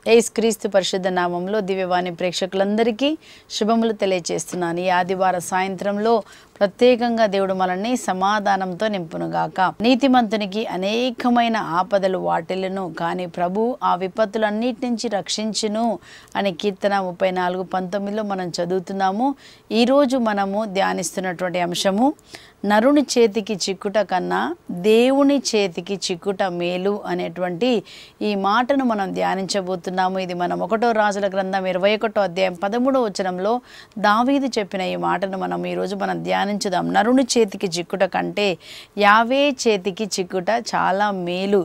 ఏస్ క్రీస్తు పరిశుద్ధ నామంలో దివ్యవాణి ప్రేక్షకులందరికీ శుభములు తెలియజేస్తున్నాను ఈ ఆదివార సాయంత్రంలో ప్రత్యేకంగా దేవుడు మనల్ని సమాధానంతో నింపునుగాక నీతిమంతునికి అనేకమైన ఆపదలు వాటిల్లును కానీ ప్రభు ఆ విపత్తులన్నిటి నుంచి రక్షించును అని కీర్తన ముప్పై నాలుగు పంతొమ్మిదిలో మనం చదువుతున్నాము ఈరోజు మనము ధ్యానిస్తున్నటువంటి అంశము నరుని చేతికి చిక్కుట కన్నా దేవుని చేతికి చిక్కుట మేలు అనేటువంటి ఈ మాటను మనం ధ్యానించబోతున్నాము ఇది మనం ఒకటో రాజుల గ్రంథం ఇరవై ఒకటో అధ్యాయం పదమూడో వచనంలో దావీదు చెప్పిన ఈ మాటను మనం ఈరోజు మనం ధ్యానించుదాం నరుని చేతికి చిక్కుట కంటే యావే చేతికి చిక్కుట చాలా మేలు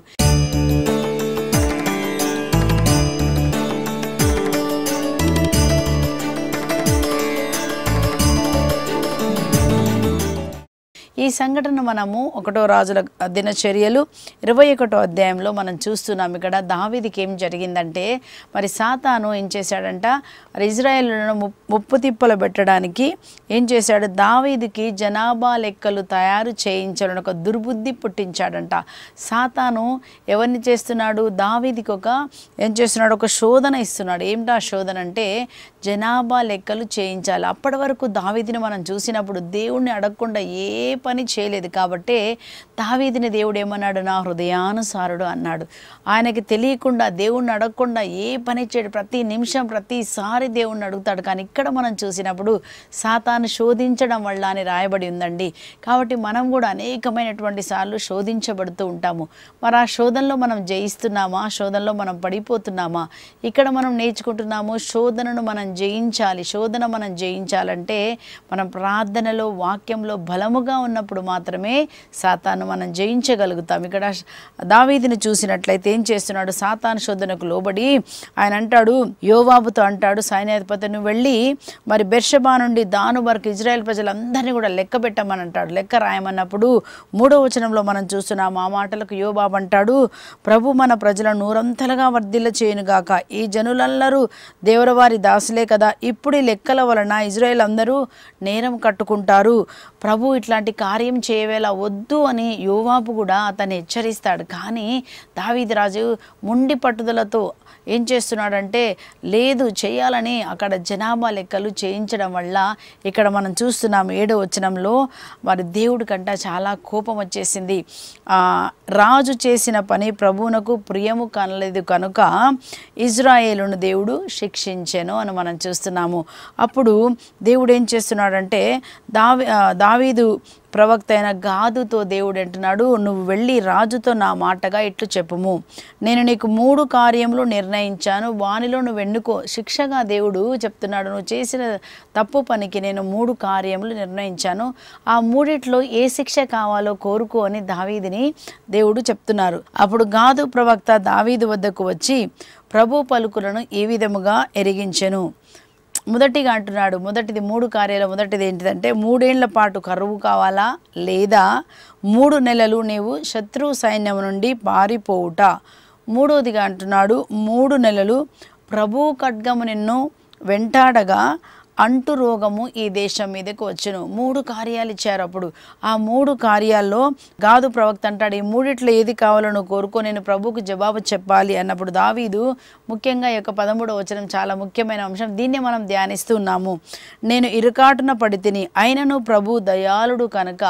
ఈ సంఘటన మనము ఒకటో రాజుల దినచర్యలు ఇరవై ఒకటో అధ్యాయంలో మనం చూస్తున్నాం ఇక్కడ దావీదికి ఏం జరిగిందంటే మరి సాతాను ఏం చేశాడంట మరి ఇజ్రాయేళ్లను ము- ముప్పు తిప్పలు పెట్టడానికి ఏం చేశాడు దావీదికి జనాభా లెక్కలు తయారు చేయించాలని ఒక దుర్బుద్ధి పుట్టించాడంట సాతాను ఎవరిని చేస్తున్నాడు దావీదికి ఒక ఏం చేస్తున్నాడు ఒక శోధన ఇస్తున్నాడు ఏమిటా శోధన అంటే జనాభా లెక్కలు చేయించాలి అప్పటి వరకు దావీదిని మనం చూసినప్పుడు దేవుణ్ణి అడగకుండా ఏ పని చేయలేదు కాబట్టి దావీదిని దేవుడు ఏమన్నాడు నా హృదయానుసారుడు అన్నాడు ఆయనకి తెలియకుండా దేవుణ్ణి అడగకుండా ఏ పని చేయడు ప్రతి నిమిషం ప్రతిసారి దేవుణ్ణి అడుగుతాడు కానీ ఇక్కడ మనం చూసినప్పుడు సాతాను శోధించడం వల్ల అని రాయబడి ఉందండి కాబట్టి మనం కూడా అనేకమైనటువంటి సార్లు శోధించబడుతూ ఉంటాము మరి ఆ శోధనలో మనం జయిస్తున్నామా శోధనలో మనం పడిపోతున్నామా ఇక్కడ మనం నేర్చుకుంటున్నాము శోధనను మనం జయించాలి శోధన మనం జయించాలంటే మనం ప్రార్థనలో వాక్యంలో బలముగా ఉన్నప్పుడు మాత్రమే సాతాను మనం జయించగలుగుతాం ఇక్కడ దావీదిని చూసినట్లయితే ఏం చేస్తున్నాడు సాతాను శోధనకు లోబడి ఆయన అంటాడు యోవాబుతో అంటాడు సైన్యాధిపతి నువ్వు వెళ్ళి మరి బెర్షబా నుండి దాను వరకు ఇజ్రాయెల్ ప్రజలందరినీ కూడా లెక్క పెట్టమని అంటాడు లెక్క రాయమన్నప్పుడు మూడో వచనంలో మనం చూస్తున్నాం ఆ మాటలకు యోబాబు అంటాడు ప్రభు మన ప్రజలను నూరంతలుగా వర్ధిల్ల చేయునుగాక ఈ జనులందరూ దేవరవారి దాసులే కదా ఇప్పుడు ఈ లెక్కల వలన ఇజ్రాయెల్ అందరూ నేరం కట్టుకుంటారు ప్రభు ఇట్లాంటి కార్యం చేయవేళ వద్దు అని యోవాబు కూడా అతన్ని హెచ్చరిస్తాడు కానీ దావీది రాజు మొండి పట్టుదలతో ఏం చేస్తున్నాడంటే లేదు చేయాలని అక్కడ జనాభా లెక్కలు చేయించడం వల్ల ఇక్కడ మనం చూస్తున్నాం ఏడో వచనంలో మరి దేవుడి కంట చాలా కోపం వచ్చేసింది ఆ, రాజు చేసిన పని ప్రభువునకు ప్రియము కనలేదు కనుక ఇజ్రాయేలును దేవుడు శిక్షించెను అని మనం చూస్తున్నాము అప్పుడు దేవుడు ఏం చేస్తున్నాడంటే దావి ఆ, దావీదు ప్రవక్త అయిన గాదుతో దేవుడు అంటున్నాడు నువ్వు వెళ్ళి రాజుతో నా మాటగా ఇట్లు చెప్పుము నేను నీకు మూడు కార్యములు నిర్ణయించాను వానిలో నువ్వు ఎన్నుకో శిక్షగా దేవుడు చెప్తున్నాడు నువ్వు చేసిన తప్పు పనికి నేను మూడు కార్యములు నిర్ణయించాను ఆ మూడిట్లో ఏ శిక్ష కావాలో కోరుకో అని దావీదిని దేవుడు చెప్తున్నారు అప్పుడు గాదు ప్రవక్త దావీదు వద్దకు వచ్చి ప్రభు పలుకులను ఈ విధముగా ఎరిగించెను మొదటిగా అంటున్నాడు మొదటిది మూడు కార్యాలు మొదటిది ఏంటిదంటే మూడేళ్ల పాటు కరువు కావాలా లేదా మూడు నెలలు నీవు శత్రు సైన్యం నుండి పారిపోవుట మూడోదిగా అంటున్నాడు మూడు నెలలు ప్రభు ఖడ్గము నిన్ను వెంటాడగా అంటు రోగము ఈ దేశం మీదకి వచ్చును మూడు కార్యాలు ఇచ్చారు అప్పుడు ఆ మూడు కార్యాల్లో గాదు ప్రవక్త అంటాడు ఈ మూడిట్లో ఏది కావాలో నువ్వు కోరుకో నేను ప్రభువుకు జవాబు చెప్పాలి అన్నప్పుడు దావీదు ముఖ్యంగా ఈ యొక్క పదమూడవ వచనం చాలా ముఖ్యమైన అంశం దీన్ని మనం ధ్యానిస్తున్నాము నేను ఇరుకాటున పడి తిని అయినను ప్రభు దయాళుడు కనుక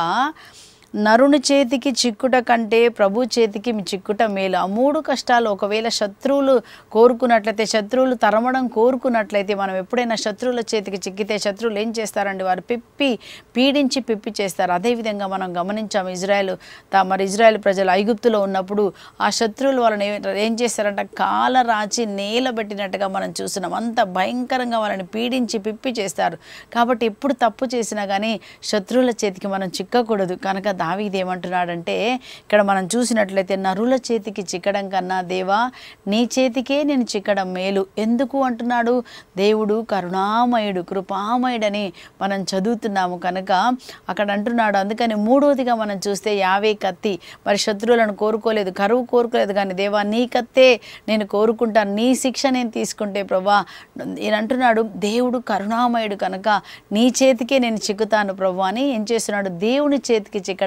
నరుని చేతికి చిక్కుట కంటే ప్రభు చేతికి మీ చిక్కుట మేలు ఆ మూడు కష్టాలు ఒకవేళ శత్రువులు కోరుకున్నట్లయితే శత్రువులు తరమడం కోరుకున్నట్లయితే మనం ఎప్పుడైనా శత్రువుల చేతికి చిక్కితే శత్రువులు ఏం చేస్తారండి వారు పిప్పి పీడించి పిప్పి చేస్తారు అదేవిధంగా మనం గమనించాము ఇజ్రాయెల్ తా మరి ఇజ్రాయెల్ ప్రజలు ఐగుప్తులో ఉన్నప్పుడు ఆ శత్రువులు వాళ్ళని ఏ- ఏం చేస్తారంట కాల రాచి నేల పెట్టినట్టుగా మనం చూస్తున్నాం అంత భయంకరంగా వాళ్ళని పీడించి పిప్పి చేస్తారు కాబట్టి ఎప్పుడు తప్పు చేసినా కానీ శత్రువుల చేతికి మనం చిక్కకూడదు కనుక దావీది ఏమంటున్నాడంటే ఇక్కడ మనం చూసినట్లయితే నరుల చేతికి చిక్కడం కన్నా దేవా నీ చేతికే నేను చిక్కడం మేలు ఎందుకు అంటున్నాడు దేవుడు కరుణామయుడు కృపామయుడని మనం చదువుతున్నాము కనుక అక్కడ అంటున్నాడు అందుకని మూడోదిగా మనం చూస్తే యావే కత్తి మరి శత్రువులను కోరుకోలేదు కరువు కోరుకోలేదు కానీ దేవా నీ కత్తే నేను కోరుకుంటాను నీ శిక్ష నేను తీసుకుంటే ప్రభా ఈయన అంటున్నాడు దేవుడు కరుణామయుడు కనుక నీ చేతికే నేను చిక్కుతాను ప్రభు అని ఏం చేస్తున్నాడు దేవుని చేతికి చిక్కడానికి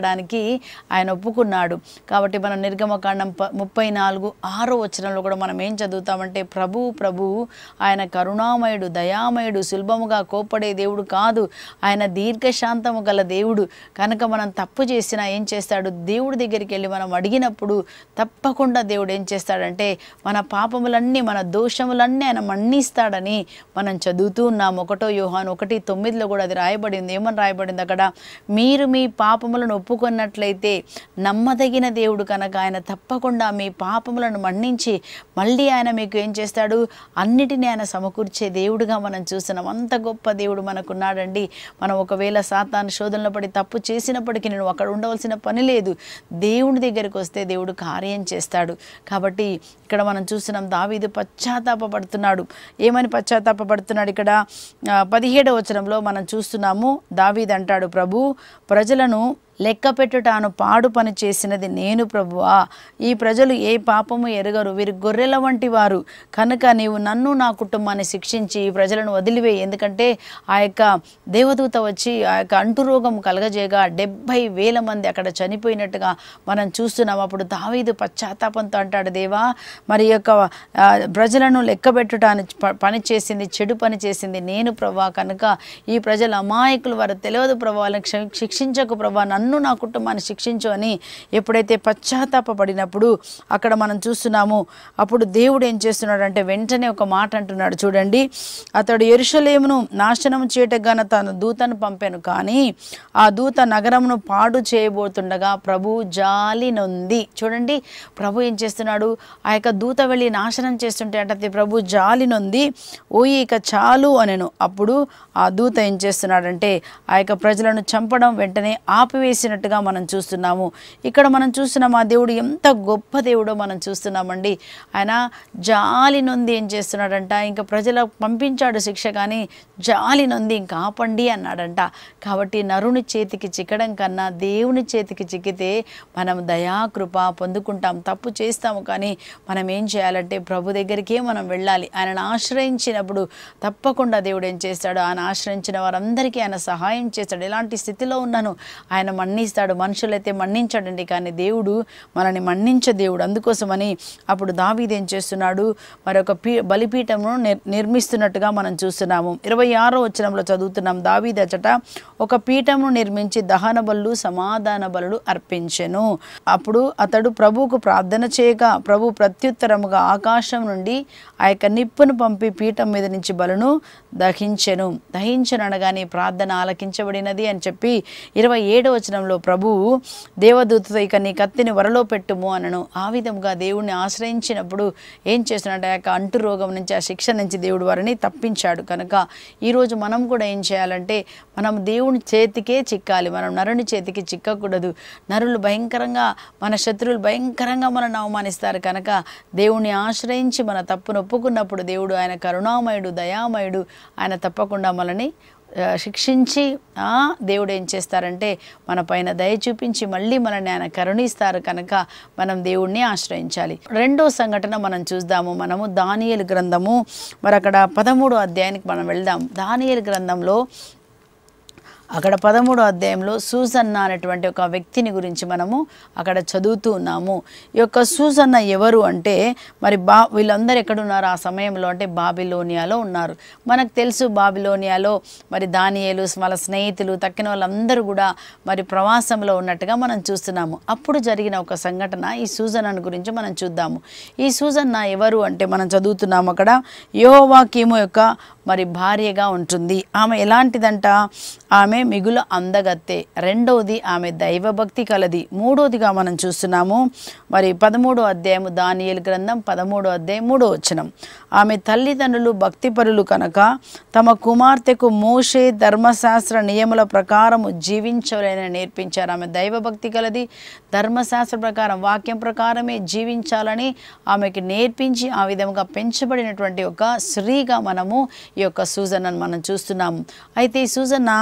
వెళ్ళడానికి ఆయన ఒప్పుకున్నాడు కాబట్టి మనం నిర్గమకాండం ప ముప్పై నాలుగు ఆరో వచనంలో కూడా మనం ఏం చదువుతామంటే ప్రభు ప్రభు ఆయన కరుణామయుడు దయామయుడు సులభముగా కోపడే దేవుడు కాదు ఆయన దీర్ఘశాంతము గల దేవుడు కనుక మనం తప్పు చేసినా ఏం చేస్తాడు దేవుడి దగ్గరికి వెళ్ళి మనం అడిగినప్పుడు తప్పకుండా దేవుడు ఏం చేస్తాడంటే మన పాపములన్నీ మన దోషములన్నీ ఆయన మన్నిస్తాడని మనం చదువుతూ ఉన్నాం ఒకటో యోహాను ఒకటి తొమ్మిదిలో కూడా అది రాయబడింది ఏమని రాయబడింది అక్కడ మీరు మీ పాపములను ఒప్పుకున్నట్లయితే నమ్మదగిన దేవుడు కనుక ఆయన తప్పకుండా మీ పాపములను మన్నించి మళ్ళీ ఆయన మీకు ఏం చేస్తాడు అన్నిటినీ ఆయన సమకూర్చే దేవుడుగా మనం చూస్తున్నాం అంత గొప్ప దేవుడు మనకున్నాడండి మనం ఒకవేళ సాతాను శోధనలో పడి తప్పు చేసినప్పటికీ నేను అక్కడ ఉండవలసిన పని లేదు దేవుని దగ్గరికి వస్తే దేవుడు కార్యం చేస్తాడు కాబట్టి ఇక్కడ మనం చూస్తున్నాం దావీదు పశ్చాత్తాపడుతున్నాడు ఏమని పశ్చాత్తాపడుతున్నాడు ఇక్కడ ఆ, పదిహేడవ వచనంలో మనం చూస్తున్నాము దావీద్ అంటాడు ప్రభు ప్రజలను లెక్క పెట్టుటాను పాడు పని చేసినది నేను ప్రభువా ఈ ప్రజలు ఏ పాపము ఎరగరు వీరు గొర్రెల వంటి వారు కనుక నీవు నన్ను నా కుటుంబాన్ని శిక్షించి ఈ ప్రజలను వదిలివేయి ఎందుకంటే ఆ యొక్క దేవదూత వచ్చి ఆ యొక్క అంటురోగం కలగజేయగా డెబ్భై వేల మంది అక్కడ చనిపోయినట్టుగా మనం చూస్తున్నాం అప్పుడు దావీదు పశ్చాత్తాపంతో అంటాడు దేవా మరి ఈ యొక్క ఆ, ప్రజలను లెక్క పెట్టుటానికి ప- పని చేసింది చెడు పని చేసింది నేను ప్రభా కనుక ఈ ప్రజలు అమాయకులు వారు తెలియదు ప్రభా వాళ్ళని క్ష- శిక్షించకు ప్రభా నన్ను నా కుటుంబాన్ని శిక్షించు అని ఎప్పుడైతే పశ్చాత్తాపడినప్పుడు అక్కడ మనం చూస్తున్నాము అప్పుడు దేవుడు ఏం చేస్తున్నాడంటే వెంటనే ఒక మాట అంటున్నాడు చూడండి అతడు ఎరుషలేమును నాశనం చేయటగాన తన దూతను పంపాను కానీ ఆ దూత నగరమును పాడు చేయబోతుండగా ప్రభు జాలి నొంది చూడండి ప్రభు ఏం చేస్తున్నాడు ఆ యొక్క దూత వెళ్ళి నాశనం చేస్తుంటే అంటే ప్రభు జాలి నొంది ఓయి ఇక చాలు అనెను అప్పుడు ఆ దూత ఏం చేస్తున్నాడంటే ఆ యొక్క ప్రజలను చంపడం వెంటనే ఆపివేసినట్టుగా మనం చూస్తున్నాము ఇక్కడ మనం చూస్తున్నాం ఆ దేవుడు ఎంత గొప్ప దేవుడో మనం చూస్తున్నామండి ఆయన జాలి నొంది ఏం చేస్తున్నాడంట ఇంకా ప్రజలకు పంపించాడు శిక్ష కానీ జాలి నొంది ఇంకా ఆపండి అన్నాడంట కాబట్టి నరుని చేతికి చిక్కడం కన్నా దేవుని చేతికి చిక్కితే మనం దయాకృప పొందుకుంటాం తప్పు చేస్తాము కానీ మనం ఏం చేయాలంటే ప్రభు దగ్గరికే మనం వెళ్ళాలి ఆయనను ఆశ్రయించినప్పుడు తప్పకుండా దేవుడు ఏం చేస్తాడు ఆయన ఆశ్రయించిన వారందరికీ ఆయన సహాయం చేస్తాడు ఎలాంటి స్థితిలో ఉన్నాను ఆయన మన్నిస్తాడు మనుషులైతే మన్నించాడండి కానీ దేవుడు మనల్ని మన్నించ దేవుడు అందుకోసమని అప్పుడు దావీదు ఏం చేస్తున్నాడు మరొక పీ బలిపీఠమును నిర్ నిర్మిస్తున్నట్టుగా మనం చూస్తున్నాము ఇరవై ఆరో వచనంలో చదువుతున్నాం దావీదచట ఒక పీఠమును నిర్మించి దహన బలు సమాధాన బలులు అర్పించెను అప్పుడు అతడు ప్రభువుకు ప్రార్థన చేయగా ప్రభు ప్రత్యుత్తరముగా ఆకాశం నుండి ఆ యొక్క నిప్పును పంపి పీఠం మీద నుంచి బలును దహించెను దహించను అనగానే ప్రార్థన ఆలకించబడినది అని చెప్పి ఇరవై ఏడవ వచనంలో ప్రభువు దేవదూతతో ఇక నీ కత్తిని వరలో పెట్టుము అనను ఆ విధముగా దేవుణ్ణి ఆశ్రయించినప్పుడు ఏం చేస్తున్నాడు ఆ యొక్క అంటు రోగం నుంచి ఆ శిక్ష నుంచి దేవుడు వారిని తప్పించాడు కనుక ఈరోజు మనం కూడా ఏం చేయాలంటే మనం దేవుని చేతికే చిక్కాలి మనం నరుని చేతికి చిక్కకూడదు నరులు భయంకరంగా మన శత్రువులు భయంకరంగా మనల్ని అవమానిస్తారు కనుక దేవుణ్ణి ఆశ్రయించి మన తప్పును ఒప్పుకున్నప్పుడు దేవుడు ఆయన కరుణామయుడు దయామయుడు ఆయన తప్పకుండా మనల్ని ఆ, శిక్షించి ఆ, దేవుడు ఏం చేస్తారంటే మన పైన దయ చూపించి మళ్ళీ మనల్ని ఆయన కరుణిస్తారు కనుక మనం దేవుణ్ణి ఆశ్రయించాలి రెండో సంఘటన మనం చూద్దాము మనము దానియేలు గ్రంథము మరి అక్కడ పదమూడో అధ్యాయానికి మనం వెళ్దాం దానియేలు గ్రంథంలో అక్కడ పదమూడో అధ్యాయంలో సూసన్న అనేటువంటి ఒక వ్యక్తిని గురించి మనము అక్కడ చదువుతూ ఉన్నాము ఈ యొక్క సూసన్న ఎవరు అంటే మరి బా వీళ్ళందరూ ఎక్కడున్నారు ఆ సమయంలో అంటే బాబిలోనియాలో ఉన్నారు మనకు తెలుసు బాబిలోనియాలో మరి దానియేలు వాళ్ళ స్నేహితులు తక్కిన వాళ్ళందరూ కూడా మరి ప్రవాసంలో ఉన్నట్టుగా మనం చూస్తున్నాము అప్పుడు జరిగిన ఒక సంఘటన ఈ సూజనను గురించి మనం చూద్దాము ఈ సూజన్న ఎవరు అంటే మనం చదువుతున్నాము అక్కడ యోవాకీము యొక్క మరి భార్యగా ఉంటుంది ఆమె ఎలాంటిదంట ఆమె మిగులు అందగత్తె రెండవది ఆమె దైవభక్తి కలది మూడోదిగా మనం చూస్తున్నాము మరి పదమూడో అధ్యాయము దానియేలు గ్రంథం పదమూడో అధ్యాయం మూడో వచనం ఆమె తల్లిదండ్రులు భక్తిపరులు కనుక తమ కుమార్తెకు మోషే ధర్మశాస్త్ర నియముల ప్రకారము జీవించవాలని నేర్పించారు ఆమె దైవభక్తి కలది ధర్మశాస్త్ర ప్రకారం వాక్యం ప్రకారమే జీవించాలని ఆమెకి నేర్పించి ఆ విధంగా పెంచబడినటువంటి ఒక స్త్రీగా మనము ఈ యొక్క సూజన్నను మనం చూస్తున్నాము అయితే ఈ సూజన్న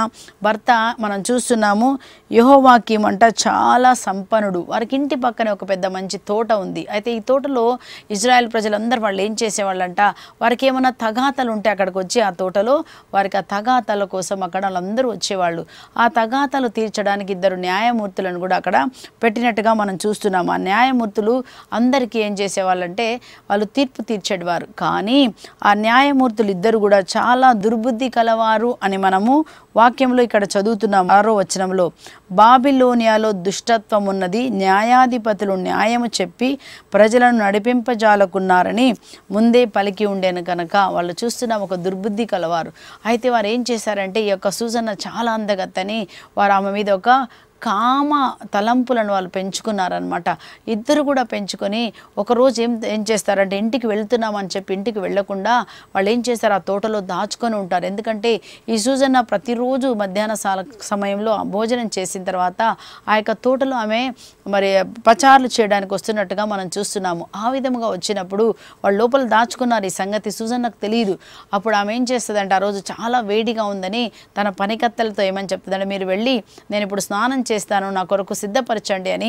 భర్త మనం చూస్తున్నాము యహోవాక్యం అంట చాలా సంపన్నుడు వారికి ఇంటి పక్కనే ఒక పెద్ద మంచి తోట ఉంది అయితే ఈ తోటలో ఇజ్రాయెల్ ప్రజలందరూ వాళ్ళు ఏం చేసేవాళ్ళంట వారికి ఏమైనా తగాతలు ఉంటే అక్కడికి వచ్చి ఆ తోటలో వారికి ఆ తగాతల కోసం అక్కడ వాళ్ళందరూ వచ్చేవాళ్ళు ఆ తగాతలు తీర్చడానికి ఇద్దరు న్యాయమూర్తులను కూడా అక్కడ పెట్టినట్టుగా మనం చూస్తున్నాం ఆ న్యాయమూర్తులు అందరికీ ఏం చేసేవాళ్ళంటే వాళ్ళు తీర్పు తీర్చేవారు కానీ ఆ న్యాయమూర్తులు ఇద్దరు కూడా చాలా దుర్బుద్ధి కలవారు అని మనము వాక్యంలో ఇక్కడ చదువుతున్నాం ఆరో వచనంలో బాబిలోనియాలో దుష్టత్వం ఉన్నది న్యాయాధిపతులు న్యాయము చెప్పి ప్రజలను నడిపింపజాలకున్నారని ముందే పలికి ఉండేను కనుక వాళ్ళు చూస్తున్నాం ఒక దుర్బుద్ధి కలవారు అయితే వారు ఏం చేశారంటే ఈ యొక్క సూజన్న చాలా అందగత్తని వారు ఆమె మీద ఒక కామ తలంపులను వాళ్ళు పెంచుకున్నారనమాట ఇద్దరు కూడా పెంచుకొని ఒకరోజు ఏం ఏం చేస్తారంటే ఇంటికి వెళ్తున్నామని చెప్పి ఇంటికి వెళ్ళకుండా వాళ్ళు ఏం చేస్తారు ఆ తోటలో దాచుకొని ఉంటారు ఎందుకంటే ఈ సూజన్న ప్రతిరోజు మధ్యాహ్న సాల సమయంలో ఆ భోజనం చేసిన తర్వాత ఆ యొక్క తోటలో ఆమె మరి పచారులు చేయడానికి వస్తున్నట్టుగా మనం చూస్తున్నాము ఆ విధముగా వచ్చినప్పుడు వాళ్ళు లోపల దాచుకున్నారు ఈ సంగతి సూజన్నకు తెలియదు అప్పుడు ఆమె ఏం చేస్తుందంటే ఆ రోజు చాలా వేడిగా ఉందని తన పనికత్తెలతో ఏమని చెప్తుందంటే మీరు వెళ్ళి నేను ఇప్పుడు స్నానం చేస్తాను నా కొరకు సిద్ధపరచండి అని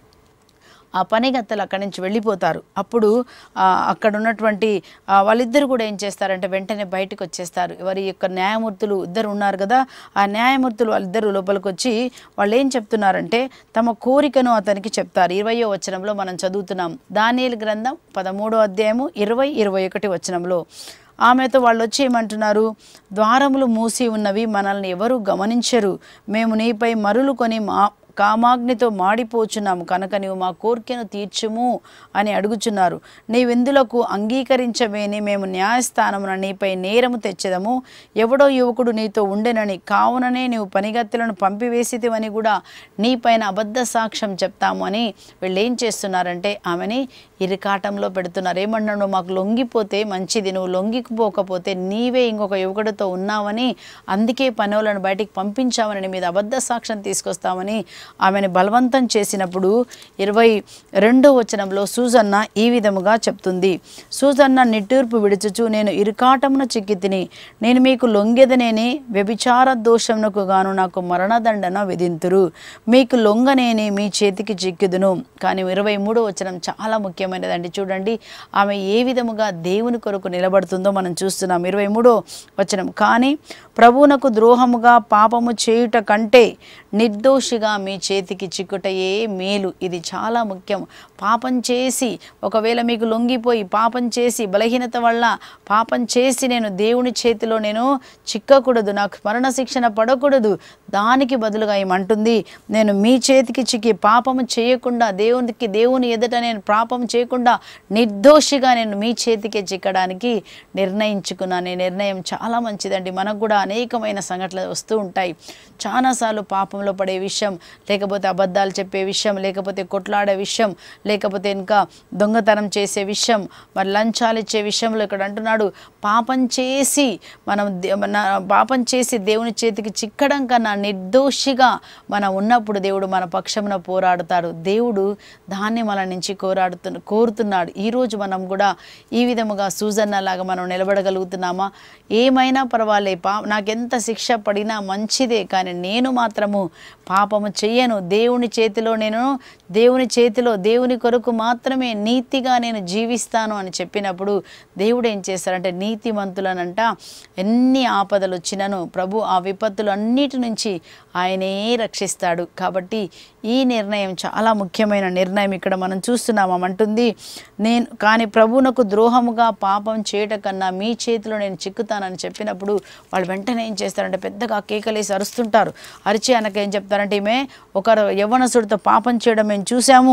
ఆ పనిగత్తలు అక్కడి నుంచి వెళ్ళిపోతారు అప్పుడు ఆ, అక్కడ ఉన్నటువంటి ఆ, వాళ్ళిద్దరు కూడా ఏం చేస్తారంటే వెంటనే బయటకు వచ్చేస్తారు వారి యొక్క న్యాయమూర్తులు ఇద్దరు ఉన్నారు కదా ఆ న్యాయమూర్తులు వాళ్ళిద్దరు లోపలికి వచ్చి వాళ్ళు ఏం చెప్తున్నారంటే తమ కోరికను అతనికి చెప్తారు ఇరవయో వచనంలో మనం చదువుతున్నాం దానియేలు గ్రంథం పదమూడో అధ్యాయము ఇరవై ఇరవై ఒకటి వచనంలో ఆమెతో వాళ్ళు వచ్చి ఏమంటున్నారు ద్వారములు మూసి ఉన్నవి మనల్ని ఎవరు గమనించరు మేము నీపై మరులు కొని మా కామాగ్నితో మాడిపోచున్నాము కనుక నీవు మా కోరికను తీర్చుము అని అడుగుచున్నారు నీవెందులకు అంగీకరించవేని మేము న్యాయస్థానమున నీపై నేరము తెచ్చెదము ఎవడో యువకుడు నీతో ఉండెనని కావుననే నీవు పనిగత్తెలను పంపివేసితివని కూడా నీపైన అబద్ధ సాక్ష్యం చెప్తాము అని వీళ్ళు ఏం చేస్తున్నారంటే ఆమెని ఇరికాటంలో పెడుతున్నారు ఏమన్నాడు మాకు లొంగిపోతే మంచిది నువ్వు లొంగిపోకపోతే నీవే ఇంకొక యువకుడితో ఉన్నావని అందుకే పనులను బయటికి పంపించామని నీ మీద అబద్ధ సాక్ష్యం తీసుకొస్తామని ఆమెను బలవంతం చేసినప్పుడు ఇరవై రెండో వచనంలో సూజన్న ఈ విధముగా చెప్తుంది సూజన్న నిట్టూర్పు విడుచుచు నేను ఇరుకాటమున చిక్కి తిని నేను మీకు లొంగెదనేని వ్యభిచార దోషమునకు గాను నాకు మరణదండన విధింతురు మీకు లొంగనేని మీ చేతికి చిక్కుదును కానీ ఇరవై మూడో వచనం చాలా ముఖ్యమైనదండి చూడండి ఆమె ఏ విధముగా దేవుని కొరకు నిలబడుతుందో మనం చూస్తున్నాం ఇరవై మూడో వచనం కానీ ప్రభువునకు ద్రోహముగా పాపము చేయుట కంటే నిర్దోషిగా మీ చేతికి చిక్కుటయే మేలు ఇది చాలా ముఖ్యం పాపం చేసి ఒకవేళ మీకు లొంగిపోయి పాపం చేసి బలహీనత వల్ల పాపం చేసి నేను దేవుని చేతిలో నేను చిక్కకూడదు నాకు మరణ శిక్షణ పడకూడదు దానికి బదులుగా ఏమంటుంది నేను మీ చేతికి చిక్కి పాపము చేయకుండా దేవునికి దేవుని ఎదుట నేను పాపం చేయకుండా నిర్దోషిగా నేను మీ చేతికే చిక్కడానికి నిర్ణయించుకున్నాను ఈ నిర్ణయం చాలా మంచిదండి మనకు కూడా అనేకమైన సంఘటనలు వస్తూ ఉంటాయి చాలాసార్లు పాపంలో పడే విషయం లేకపోతే అబద్ధాలు చెప్పే విషయం లేకపోతే కొట్లాడే విషయం లేకపోతే ఇంకా దొంగతనం చేసే విషయం మరి లంచాలు ఇచ్చే విషయంలో ఇక్కడ అంటున్నాడు పాపం చేసి మనం దే- మన- పాపం చేసి దేవుని చేతికి చిక్కడం కన్నా నిర్దోషిగా మనం ఉన్నప్పుడు దేవుడు మన పక్షమున పోరాడుతాడు దేవుడు దాన్ని మన నుంచి కోరాడుతు కోరుతున్నాడు ఈరోజు మనం కూడా ఈ విధముగా సూజన్న లాగా మనం నిలబడగలుగుతున్నామా ఏమైనా పర్వాలే పా నాకెంత శిక్ష పడినా మంచిదే కానీ నేను మాత్రము పాపము చెయ్యను దేవుని చేతిలో నేను దేవుని చేతిలో దేవుని కొరకు మాత్రమే నీతిగా నేను జీవిస్తాను అని చెప్పినప్పుడు దేవుడు ఏం చేస్తారంటే నీతిమంతులనంట ఎన్ని ఆపదలు వచ్చినను ప్రభు ఆ విపత్తులు అన్నిటి నుంచి ఆయనే రక్షిస్తాడు కాబట్టి ఈ నిర్ణయం చాలా ముఖ్యమైన నిర్ణయం ఇక్కడ మనం చూస్తున్నాం అంటుంది నేను కానీ ప్రభువునకు ద్రోహముగా పాపం చేయట కన్నా మీ చేతిలో నేను చిక్కుతానని చెప్పినప్పుడు వాళ్ళు వెంటనే ఏం చేస్తారంటే పెద్దగా కేకలేసి అరుస్తుంటారు అరిచి అనక ఏం చెప్తారంటే ఈమె ఒకరు యవ్వనసుడితో పాపం చేయడం మేము చూసాము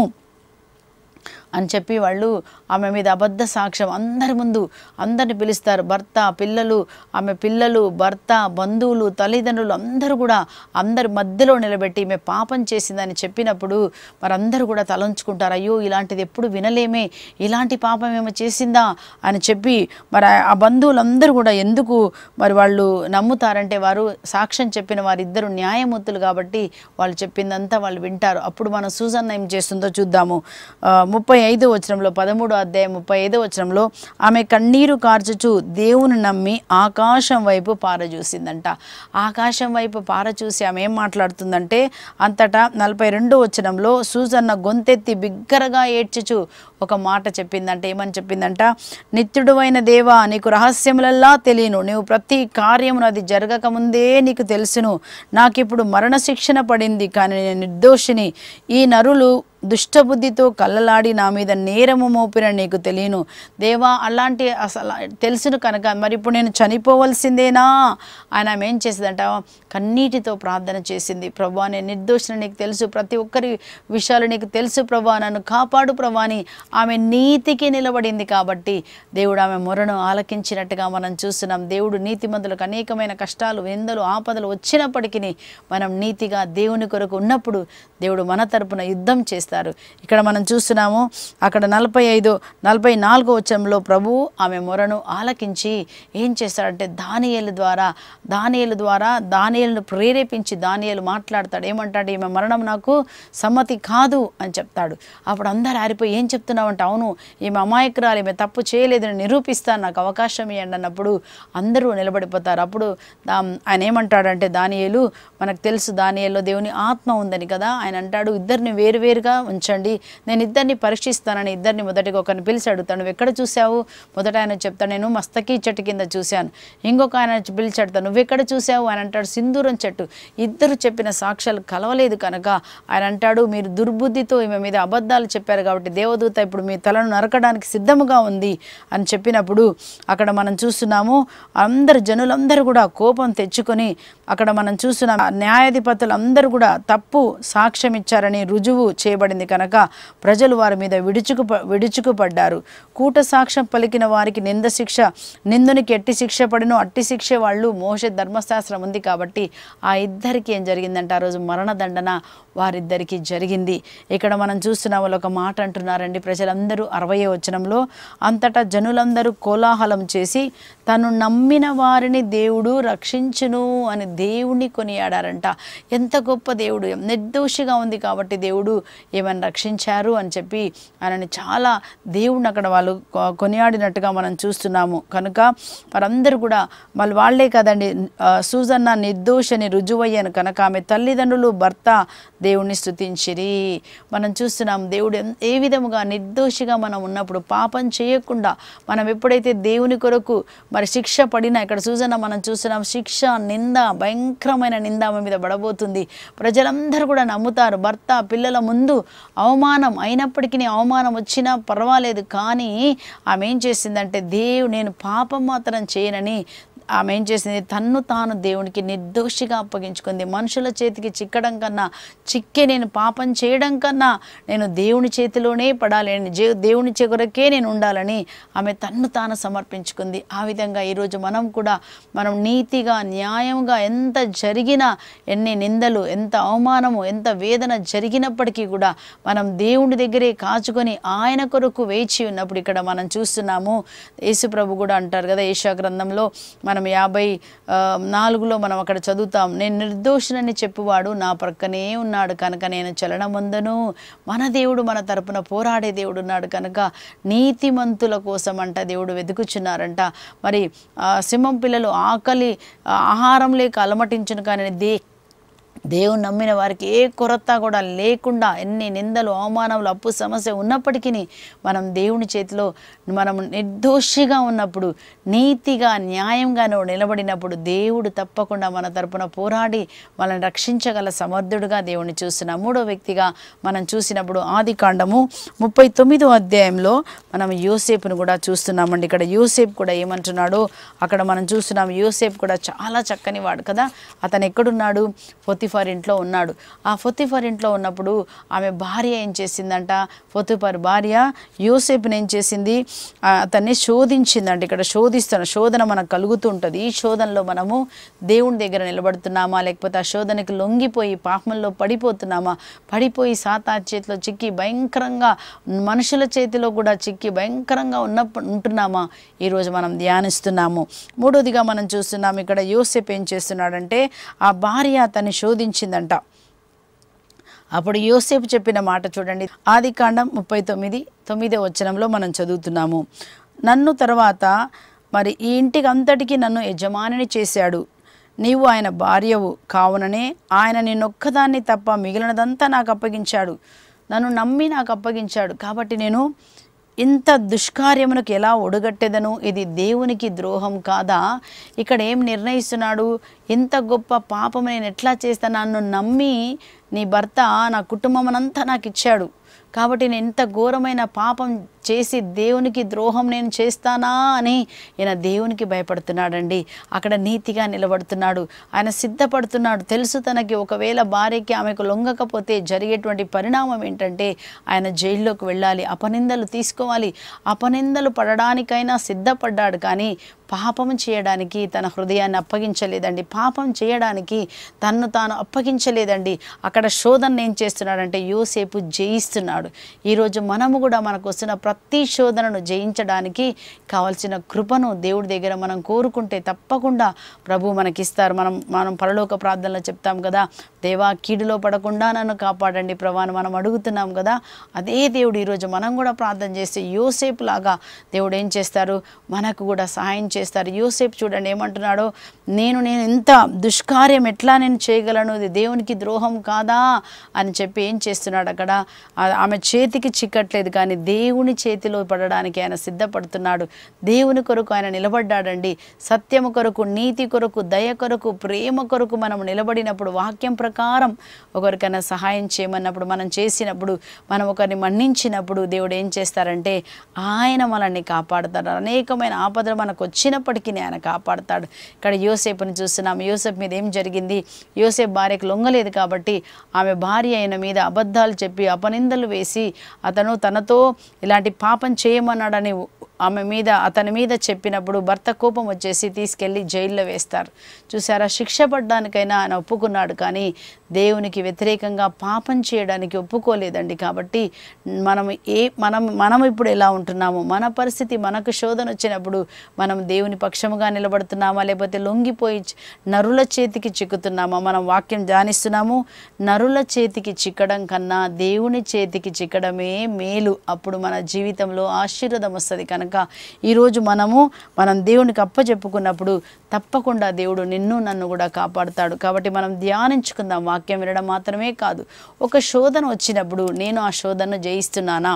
అని చెప్పి వాళ్ళు ఆమె మీద అబద్ధ సాక్ష్యం అందరి ముందు అందరిని పిలుస్తారు భర్త పిల్లలు ఆమె పిల్లలు భర్త బంధువులు తల్లిదండ్రులు అందరూ కూడా అందరి మధ్యలో నిలబెట్టి ఈమె పాపం చేసిందని చెప్పినప్పుడు వారందరూ కూడా తలంచుకుంటారు అయ్యో ఇలాంటిది ఎప్పుడు వినలేమే ఇలాంటి పాపం ఏమో చేసిందా అని చెప్పి మరి ఆ బంధువులందరూ కూడా ఎందుకు మరి వాళ్ళు నమ్ముతారంటే వారు సాక్ష్యం చెప్పిన వారిద్దరు న్యాయమూర్తులు కాబట్టి వాళ్ళు చెప్పిందంతా వాళ్ళు వింటారు అప్పుడు మనం సూజన్న ఏం చేస్తుందో చూద్దాము ఆ, ముప్పై ఐదో వచనంలో పదమూడో అధ్యాయం ముప్పై ఐదో వచనంలో ఆమె కన్నీరు కార్చుచు దేవుని నమ్మి ఆకాశం వైపు పారచూసిందంట ఆకాశం వైపు పారచూసి ఆమె ఏం మాట్లాడుతుందంటే అంతటా నలభై రెండో వచనంలో సూజన్న గొంతెత్తి బిగ్గరగా ఏడ్చుచు ఒక మాట చెప్పిందంటే ఏమని చెప్పిందంట నిత్యుడువైన దేవా నీకు రహస్యములల్లా తెలియను నీవు ప్రతి కార్యమును అది జరగకముందే నీకు తెలుసును నాకిప్పుడు మరణశిక్షణ పడింది కానీ నేను నిర్దోషిని ఈ నరులు దుష్టబుద్ధితో కళ్ళలాడి నా మీద నేరము మోపిన నీకు తెలియను దేవా అలాంటి అసలు తెలుసును కనుక మరి ఇప్పుడు నేను చనిపోవలసిందేనా ఆయన ఆమె ఏం చేసిందంట కన్నీటితో ప్రార్థన చేసింది ప్రభా నేను నిర్దోషిని నీకు తెలుసు ప్రతి ఒక్కరి విషయాలు నీకు తెలుసు ప్రభా నన్ను కాపాడు ప్రభా అని ఆమె నీతికి నిలబడింది కాబట్టి దేవుడు ఆమె మొరను ఆలకించినట్టుగా మనం చూస్తున్నాం దేవుడు నీతిమంతులకు అనేకమైన కష్టాలు నిందలు ఆపదలు వచ్చినప్పటికీ మనం నీతిగా దేవుని కొరకు ఉన్నప్పుడు దేవుడు మన తరపున యుద్ధం చేస్తారు ఇక్కడ మనం చూస్తున్నాము అక్కడ నలభై ఐదు నలభై నాలుగో వచ్చంలో ప్రభు ఆమె మొరను ఆలకించి ఏం చేస్తాడంటే దానియేలు ద్వారా దానియేలు ద్వారా దానియేలును ప్రేరేపించి దానియేలు మాట్లాడతాడు ఏమంటాడు ఈమె మరణం నాకు సమ్మతి కాదు అని చెప్తాడు అప్పుడు అందరు ఆరిపోయి ఏం చెప్తున్నావంటే అవును ఈమె అమాయకురాలు ఈమె తప్పు చేయలేదని నిరూపిస్తాను నాకు అవకాశం ఇవ్వండి అన్నప్పుడు అందరూ నిలబడిపోతారు అప్పుడు దా- ఆయన ఏమంటాడంటే దానియేలు మనకు తెలుసు దానియేల్లో దేవుని ఆత్మ ఉందని కదా ఆయన అంటాడు ఇద్దరిని వేరువేరుగా ఉంచండి నేను ఇద్దరిని పరీక్షిస్తానని ఇద్దరిని మొదటిగా ఒకరిని పిలిచి అడుగుతాను నువ్వు ఎక్కడ చూసావు మొదట ఆయన చెప్తాను నేను మస్తకి చెట్టు కింద చూశాను ఇంకొక ఆయన పిలిచి అడుగుతాను నువ్వు ఎక్కడ చూసావు ఆయన అంటాడు సింధూరం చెట్టు ఇద్దరు చెప్పిన సాక్ష్యాలు కలవలేదు కనుక ఆయన అంటాడు మీరు దుర్బుద్ధితో ఈమె మీద అబద్ధాలు చెప్పారు కాబట్టి దేవదూత ఇప్పుడు మీ తలను నరకడానికి సిద్ధముగా ఉంది అని చెప్పినప్పుడు అక్కడ మనం చూస్తున్నాము అందరు జనులందరూ కూడా కోపం తెచ్చుకొని అక్కడ మనం చూస్తున్నాం న్యాయాధిపతులు అందరూ కూడా తప్పు సాక్ష్యం ఇచ్చారని రుజువు చేయబడింది కనుక ప్రజలు వారి మీద విడుచుకు విడుచుకుపడ్డారు కూట సాక్ష్యం పలికిన వారికి నింద శిక్ష నిందునికి ఎట్టి శిక్ష పడినో అట్టి శిక్ష వాళ్ళు మోస ధర్మశాస్త్రం ఉంది కాబట్టి ఆ ఇద్దరికి ఏం జరిగిందంటే ఆ రోజు మరణదండన వారిద్దరికి జరిగింది ఇక్కడ మనం చూస్తున్న వాళ్ళు ఒక మాట అంటున్నారండి ప్రజలందరూ అరవై వచనంలో అంతటా జనులందరూ కోలాహలం చేసి తను నమ్మిన వారిని దేవుడు రక్షించును అని దేవుణ్ణి కొనియాడారంట ఎంత గొప్ప దేవుడు నిర్దోషిగా ఉంది కాబట్టి దేవుడు ఏమని రక్షించారు అని చెప్పి ఆయనని చాలా దేవుడిని అక్కడ వాళ్ళు కొ- కొనియాడినట్టుగా మనం చూస్తున్నాము కనుక వారందరూ కూడా వాళ్ళు వాళ్ళే కదండి ఆ, సూజన్న నిర్దోషని రుజువయ్యాను కనుక ఆమె తల్లిదండ్రులు భర్త దేవుణ్ణి స్తుతించిరి మనం చూస్తున్నాం దేవుడు ఎన్- ఏ విధముగా నిర్దోషిగా మనం ఉన్నప్పుడు పాపం చేయకుండా మనం ఎప్పుడైతే దేవుని కొరకు మరి శిక్ష పడినా ఇక్కడ సూజన మనం చూస్తున్నాం శిక్ష నింద భయంకరమైన నింద ఆమె మీద పడబోతుంది ప్రజలందరూ కూడా నమ్ముతారు భర్త పిల్లల ముందు అవమానం అయినప్పటికీ అవమానం వచ్చినా పర్వాలేదు కానీ ఆమె ఏం చేసిందంటే దేవు నేను పాపం మాత్రం చేయనని ఆమె ఏం చేసింది తన్ను తాను దేవునికి నిర్దోషిగా అప్పగించుకుంది మనుషుల చేతికి చిక్కడం కన్నా చిక్కే నేను పాపం చేయడం కన్నా నేను దేవుని చేతిలోనే పడాలి నేను జే దేవుని చెగురకే నేను ఉండాలని ఆమె తన్ను తాను సమర్పించుకుంది ఆ విధంగా ఈరోజు మనం కూడా మనం నీతిగా న్యాయంగా ఎంత జరిగినా ఎన్ని నిందలు ఎంత అవమానము ఎంత వేదన జరిగినప్పటికీ కూడా మనం దేవుని దగ్గరే కాచుకొని ఆయన కొరకు వేచి ఉన్నప్పుడు ఇక్కడ మనం చూస్తున్నాము యేసు ప్రభు కూడా అంటారు కదా ఏషా గ్రంథంలో మనం యాభై ఆ, నాలుగులో మనం అక్కడ చదువుతాం నేను నిర్దోషునని చెప్పువాడు నా ప్రక్కనే ఉన్నాడు కనుక నేను చలనముందను మన దేవుడు మన తరపున పోరాడే దేవుడు ఉన్నాడు కనుక నీతిమంతుల కోసం అంట దేవుడు వెతుకుచున్నారంట మరి ఆ, సింహం పిల్లలు ఆకలి ఆ, ఆహారం లేక అలమటించును కానీ దే దేవుని నమ్మిన వారికి ఏ కొరత కూడా లేకుండా ఎన్ని నిందలు అవమానములు అప్పు సమస్య ఉన్నప్పటికీ మనం దేవుని చేతిలో మనం నిర్దోషిగా ఉన్నప్పుడు నీతిగా న్యాయంగా నువ్వు నిలబడినప్పుడు దేవుడు తప్పకుండా మన తరపున పోరాడి మనల్ని రక్షించగల సమర్థుడుగా దేవుని చూస్తున్నాం మూడో వ్యక్తిగా మనం చూసినప్పుడు ఆది కాండము ముప్పై తొమ్మిదో అధ్యాయంలో మనం యోసేపును కూడా చూస్తున్నామండి ఇక్కడ యోసేపు కూడా ఏమంటున్నాడు అక్కడ మనం చూస్తున్నాం యోసేపు కూడా చాలా చక్కని వాడు కదా అతను ఎక్కడున్నాడు పొతిఫర్ ఇంట్లో ఉన్నాడు ఆ పొతిఫర్ ఇంట్లో ఉన్నప్పుడు ఆమె భార్య ఏం చేసిందంట పొతిఫర్ భార్య యోసేపుని ఏం చేసింది ఆ, అతన్ని శోధించిందంట ఇక్కడ శోధిస్తాను శోధన మనకు కలుగుతూ ఉంటుంది ఈ శోధనలో మనము దేవుని దగ్గర నిలబడుతున్నామా లేకపోతే ఆ శోధనకి లొంగిపోయి పాపంలో పడిపోతున్నామా పడిపోయి సాతా చేతిలో చిక్కి భయంకరంగా మనుషుల చేతిలో కూడా చిక్కి భయంకరంగా ఉన్నప్పుడు ఉంటున్నామా ఈరోజు మనం ధ్యానిస్తున్నాము మూడోదిగా మనం చూస్తున్నాం ఇక్కడ యోసేపు ఏం చేస్తున్నాడంటే ఆ భార్య అతన్ని శోధించిందంట అప్పుడు యోసేపు చెప్పిన మాట చూడండి ఆది కాండం ముప్పై తొమ్మిది తొమ్మిదో వచనంలో మనం చదువుతున్నాము నన్ను తర్వాత మరి ఈ ఇంటికి అంతటికి నన్ను యజమానిని చేశాడు నీవు ఆయన భార్యవు కావుననే ఆయన నిన్నొక్కదాన్ని తప్ప మిగిలినదంతా నాకు అప్పగించాడు నన్ను నమ్మి నాకు అప్పగించాడు కాబట్టి నేను ఇంత దుష్కార్యమునకు ఎలా ఒడగట్టెదను ఇది దేవునికి ద్రోహం కాదా ఇక్కడ ఏం నిర్ణయిస్తున్నాడు ఇంత గొప్ప పాపం నేను ఎట్లా చేస్తా నన్ను నమ్మి నీ భర్త నా కుటుంబం నాకు ఇచ్చాడు కాబట్టి నేను ఎంత ఘోరమైన పాపం చేసి దేవునికి ద్రోహం నేను చేస్తానా అని ఈయన దేవునికి భయపడుతున్నాడండి అక్కడ నీతిగా నిలబడుతున్నాడు ఆయన సిద్ధపడుతున్నాడు తెలుసు తనకి ఒకవేళ భార్యకి ఆమెకు లొంగకపోతే జరిగేటువంటి పరిణామం ఏంటంటే ఆయన జైల్లోకి వెళ్ళాలి అపనిందలు తీసుకోవాలి అపనిందలు పడడానికైనా సిద్ధపడ్డాడు కానీ పాపం చేయడానికి తన హృదయాన్ని అప్పగించలేదండి పాపం చేయడానికి తన్ను తాను అప్పగించలేదండి అక్కడ శోధన ఏం చేస్తున్నాడంటే యోసేపు జయిస్తున్నాడు ఈరోజు మనము కూడా మనకు వస్తున్న ప్రతి శోధనను జయించడానికి కావలసిన కృపను దేవుడి దగ్గర మనం కోరుకుంటే తప్పకుండా ప్రభు మనకిస్తారు మనం మనం పరలోక ప్రార్థనలో చెప్తాం కదా దేవా కీడులో పడకుండా నన్ను కాపాడండి ప్రభాని మనం అడుగుతున్నాం కదా అదే దేవుడు ఈరోజు మనం కూడా ప్రార్థన చేస్తే యోసేపు లాగా దేవుడు ఏం చేస్తారు మనకు కూడా సహాయం చేస్తారు యోసేపు చూడండి ఏమంటున్నాడో నేను నేను ఇంత దుష్కార్యం ఎట్లా నేను చేయగలను ఇది దేవునికి ద్రోహం కాదా అని చెప్పి ఏం చేస్తున్నాడు అక్కడ ఆ- ఆమె చేతికి చిక్కట్లేదు కానీ దేవుని చేతిలో పడడానికి ఆయన సిద్ధపడుతున్నాడు దేవుని కొరకు ఆయన నిలబడ్డాడండి సత్యము కొరకు నీతి కొరకు దయ కొరకు ప్రేమ కొరకు మనం నిలబడినప్పుడు వాక్యం ప్రకారం ఒకరికైనా సహాయం చేయమన్నప్పుడు మనం చేసినప్పుడు మనం ఒకరిని మన్నించినప్పుడు దేవుడు ఏం చేస్తారంటే ఆయన మనల్ని కాపాడుతాడు అనేకమైన ఆపదలు మనకు వచ్చినప్పటికీ ఆయన కాపాడుతాడు ఇక్కడ యోసేపుని చూస్తున్నాం యోసేపు మీద ఏం జరిగింది యోసేపు భార్యకు లొంగలేదు కాబట్టి ఆమె భార్య ఆయన మీద అబద్ధాలు చెప్పి అపనిందలు వేసి అతను తనతో ఇలాంటి పాపం చేయమన్నాడని ఆమె మీద అతని మీద చెప్పినప్పుడు భర్త కోపం వచ్చేసి తీసుకెళ్ళి జైల్లో వేస్తారు చూసారా శిక్ష పడ్డానికైనా ఆయన ఒప్పుకున్నాడు కానీ దేవునికి వ్యతిరేకంగా పాపం చేయడానికి ఒప్పుకోలేదండి కాబట్టి మనం ఏ మనం మనం ఇప్పుడు ఎలా ఉంటున్నాము మన పరిస్థితి మనకు శోధన వచ్చినప్పుడు మనం దేవుని పక్షముగా నిలబడుతున్నామా లేకపోతే లొంగిపోయి చ- నరుల చేతికి చిక్కుతున్నామా మనం వాక్యం ధ్యానిస్తున్నాము నరుల చేతికి చిక్కడం కన్నా దేవుని చేతికి చిక్కడమే మేలు అప్పుడు మన జీవితంలో ఆశీర్వాదం వస్తుంది కనుక ఈరోజు మనము మనం దేవునికి అప్పచెప్పుకున్నప్పుడు తప్పకుండా దేవుడు నిన్ను నన్ను కూడా కాపాడుతాడు కాబట్టి మనం ధ్యానించుకుందాం వాక్యం వినడం మాత్రమే కాదు ఒక శోధన వచ్చినప్పుడు నేను ఆ శోధనను జయిస్తున్నానా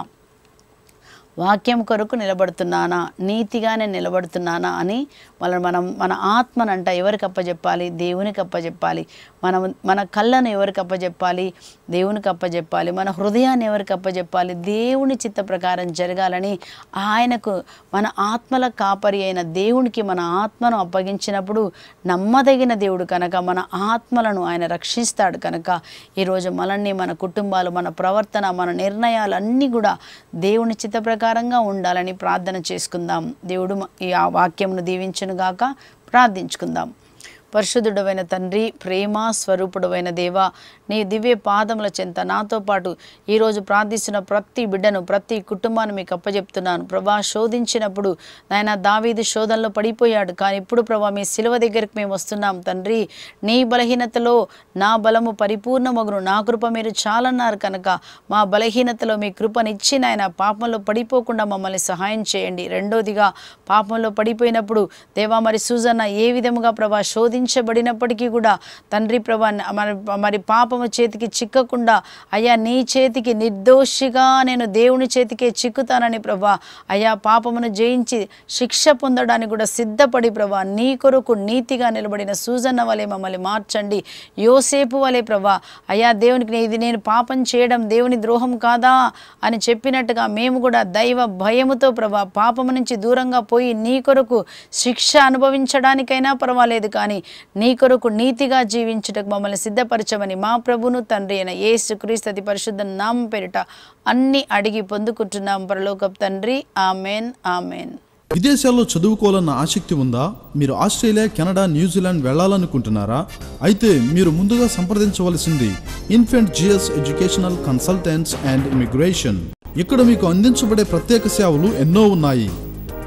వాక్యం కొరకు నిలబడుతున్నానా నీతిగానే నిలబడుతున్నానా అని మన మనం మన ఆత్మనంట ఎవరికి అప్పచెప్పాలి దేవునికి అప్పచెప్పాలి మనం మన కళ్ళను ఎవరికి అప్పచెప్పాలి దేవునికి అప్పచెప్పాలి మన హృదయాన్ని ఎవరికి అప్పచెప్పాలి దేవుని చిత్త ప్రకారం జరగాలని ఆయనకు మన ఆత్మల కాపరి అయిన దేవునికి మన ఆత్మను అప్పగించినప్పుడు నమ్మదగిన దేవుడు కనుక మన ఆత్మలను ఆయన రక్షిస్తాడు కనుక ఈరోజు మనల్ని మన కుటుంబాలు మన ప్రవర్తన మన నిర్ణయాలు అన్నీ కూడా దేవుని చిత్త ప్రకారంగా ఉండాలని ప్రార్థన చేసుకుందాం దేవుడు మ- ఈ ఆ వాక్యమును దీవించునుగాక ప్రార్థించుకుందాం పరిశుద్ధుడవైన తండ్రి ప్రేమ స్వరూపుడవైన దేవా నీ దివ్య పాదముల చెంత నాతో పాటు ఈరోజు ప్రార్థిస్తున్న ప్రతి బిడ్డను ప్రతి కుటుంబాన్ని మీకు అప్పచెప్తున్నాను ప్రభా శోధించినప్పుడు నాయన దావీదు శోధనలో పడిపోయాడు కానీ ఇప్పుడు ప్రభా మీ శిలువ దగ్గరికి మేము వస్తున్నాం తండ్రి నీ బలహీనతలో నా బలము పరిపూర్ణమగును నా కృప మీరు చాలన్నారు కనుక మా బలహీనతలో మీ కృపనిచ్చి నాయన పాపంలో పడిపోకుండా మమ్మల్ని సహాయం చేయండి రెండోదిగా పాపంలో పడిపోయినప్పుడు దేవా మరి సూజన్న ఏ విధముగా ప్రభా శోధించబడినప్పటికీ కూడా తండ్రి ప్రభా న- మరి మరి పాపము చేతికి చిక్కకుండా అయ్యా నీ చేతికి నిర్దోషిగా నేను దేవుని చేతికే చిక్కుతానని ప్రభా అయ్యా పాపమును జయించి శిక్ష పొందడానికి కూడా సిద్ధపడి ప్రభా నీ కొరకు నీతిగా నిలబడిన సూజన్న వలె మమ్మల్ని మార్చండి యోసేపు వలె ప్రభా అయ్యా దేవునికి నే- ఇది నేను పాపం చేయడం దేవుని ద్రోహం కాదా అని చెప్పినట్టుగా మేము కూడా దైవ భయముతో ప్రభా పాపము నుంచి దూరంగా పోయి నీ కొరకు శిక్ష అనుభవించడానికైనా పర్వాలేదు కానీ నీ కొరకు నీతిగా జీవించుటకు మమ్మల్ని సిద్ధపరచమని మా ప్రభును తండ్రి అయిన యేసు క్రీస్తు పరిశుద్ధ నామం పేరిట అన్ని అడిగి పొందుకుంటున్నాం పరలోకపు తండ్రి ఆమెన్ ఆమెన్ విదేశాల్లో చదువుకోవాలన్న ఆసక్తి ఉందా మీరు ఆస్ట్రేలియా కెనడా న్యూజిలాండ్ వెళ్ళాలనుకుంటున్నారా అయితే మీరు ముందుగా సంప్రదించవలసింది Infant GS educational consultants and immigration ఇక్కడ మీకు అందించబడే ప్రత్యేక సేవలు ఎన్నో ఉన్నాయి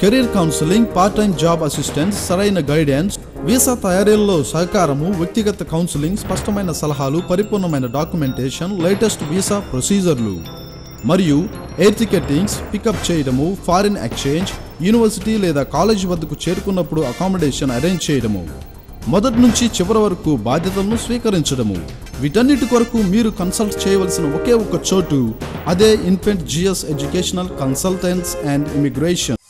career counselling part time job assistance సరైన గైడెన్స్ వీసా తయారీలో సహకారము వ్యక్తిగత కౌన్సిలింగ్ స్పష్టమైన సలహాలు పరిపూర్ణమైన డాక్యుమెంటేషన్ లేటెస్ట్ వీసా ప్రొసీజర్లు మరియు ఎయిర్ టికెటింగ్స్ పికప్ చేయడము ఫారిన్ ఎక్స్చేంజ్ యూనివర్సిటీ లేదా కాలేజ్ వద్దకు చేరుకున్నప్పుడు అకామిడేషన్ అరేంజ్ చేయడము మొదటి నుంచి చివరి వరకు బాధ్యతలను స్వీకరించడము వీటన్నిటి కొరకు మీరు కన్సల్ట్ చేయవలసిన ఒకే ఒక చోటు అదే Infant GS educational consultants and immigration